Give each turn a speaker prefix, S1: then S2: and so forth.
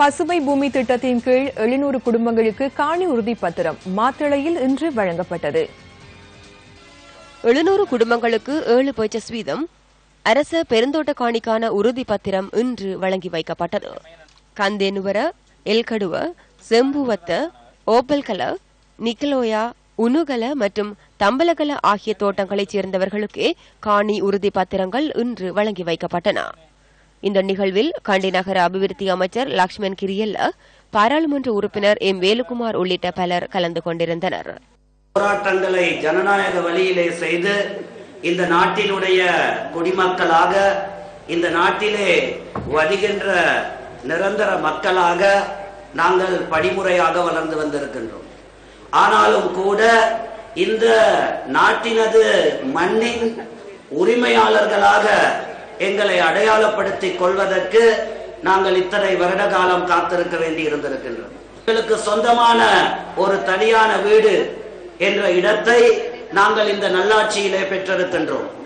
S1: பசுமை பூமி திட்டத்தின் கீழ் எழுநூறு குடும்பங்களுக்கு காணி உறுதி பத்திரம் மாத்தளையில் இன்று வழங்கப்பட்டது
S2: எழுநூறு குடும்பங்களுக்கு ஏழு பர்ச்சஸ் வீதம் அரச பெருந்தோட்ட காணிக்கான உறுதி பத்திரம் இன்று வழங்கி வைக்கப்பட்டது கந்தேனுவர எல்கடுவ செம்புவத்த ஓப்பல்கல நிக்கலோயா உனுகல மற்றும் தம்பலகல ஆகிய தோட்டங்களைச் சேர்ந்தவர்களுக்கே காணி உறுதி பத்திரங்கள் இன்று வழங்கி வைக்கப்பட்டன இந்த நிகழ்வில் கண்டி நகர அபிவிருத்தி அமைச்சர் லக்ஷ்மண் கிரியல்ல பாராளுமன்ற உறுப்பினர் எம் வேலுக்குமார் உள்ளிட்ட பலர் கலந்து கொண்டிருந்தனர்
S3: போராட்டங்களை ஜனநாயக வழியிலே செய்து இந்த நாட்டினுடைய குடிமக்களாக இந்த நாட்டிலே வருகின்ற நிரந்தர மக்களாக நாங்கள் படிமுறையாக வளர்ந்து வந்திருக்கின்றோம் ஆனாலும் கூட இந்த நாட்டினது மண்ணின் உரிமையாளர்களாக எங்களை அடையாளப்படுத்திக் கொள்வதற்கு நாங்கள் இத்தனை வருட காலம் காத்திருக்க வேண்டி இருந்திருக்கின்றோம் எங்களுக்கு சொந்தமான ஒரு தனியான வீடு என்ற இடத்தை நாங்கள் இந்த நல்லாட்சியிலே பெற்றிருக்கின்றோம்